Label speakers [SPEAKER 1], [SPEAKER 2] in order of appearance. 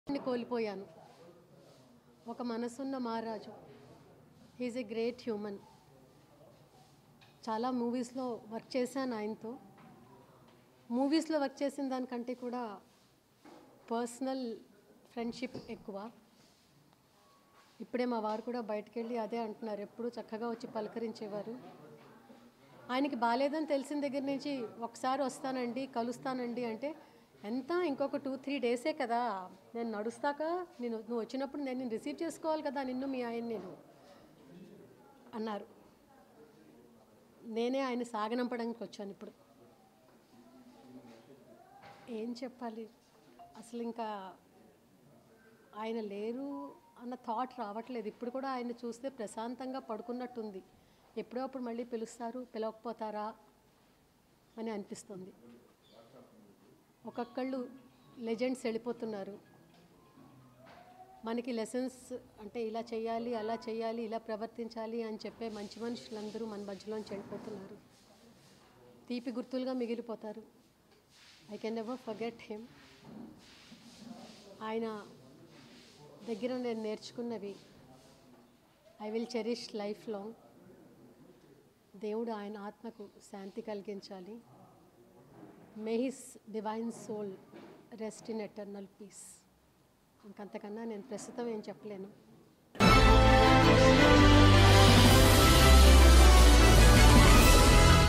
[SPEAKER 1] ని కోల్పోయాను ఒక మనసున్న మహారాజు హీజ్ ఎ గ్రేట్ హ్యూమన్ చాలా మూవీస్లో వర్క్ చేశాను ఆయనతో మూవీస్లో వర్క్ చేసిన దానికంటే కూడా పర్సనల్ ఫ్రెండ్షిప్ ఎక్కువ ఇప్పుడే మా వారు కూడా బయటకు వెళ్ళి అదే అంటున్నారు ఎప్పుడు చక్కగా వచ్చి పలకరించేవారు ఆయనకి బాగాలేదని తెలిసిన దగ్గర నుంచి ఒకసారి వస్తానండి కలుస్తానండి అంటే ఎంత ఇంకొక టూ త్రీ డేసే కదా నేను నడుస్తాక నేను నువ్వు వచ్చినప్పుడు నేను నిన్ను రిసీవ్ చేసుకోవాలి కదా నిన్ను మీ ఆయన నేను అన్నారు నేనే ఆయన సాగనంపడానికి వచ్చాను ఇప్పుడు ఏం చెప్పాలి అసలు ఇంకా ఆయన లేరు అన్న థాట్ రావట్లేదు ఇప్పుడు కూడా ఆయన చూస్తే ప్రశాంతంగా పడుకున్నట్టుంది ఎప్పుడో అప్పుడు మళ్ళీ పిలుస్తారు పిలవకపోతారా అని అనిపిస్తుంది ఒక్కొక్కళ్ళు లెజెండ్స్ వెళ్ళిపోతున్నారు మనకి లెసన్స్ అంటే ఇలా చేయాలి అలా చేయాలి ఇలా ప్రవర్తించాలి అని చెప్పే మంచి మనుషులందరూ మన మధ్యలోంచి వెళ్ళిపోతున్నారు తీపి గుర్తులుగా మిగిలిపోతారు I can never forget him ఆయన దగ్గర నేను నేర్చుకున్నవి I will cherish lifelong దేవుడు ఆయన ఆత్మకు శాంతి కలిగించాలి may his divine soul rest in eternal peace ఇంకంతకన్నా నేను ప్రస్తుతం ఏం చెప్పలేను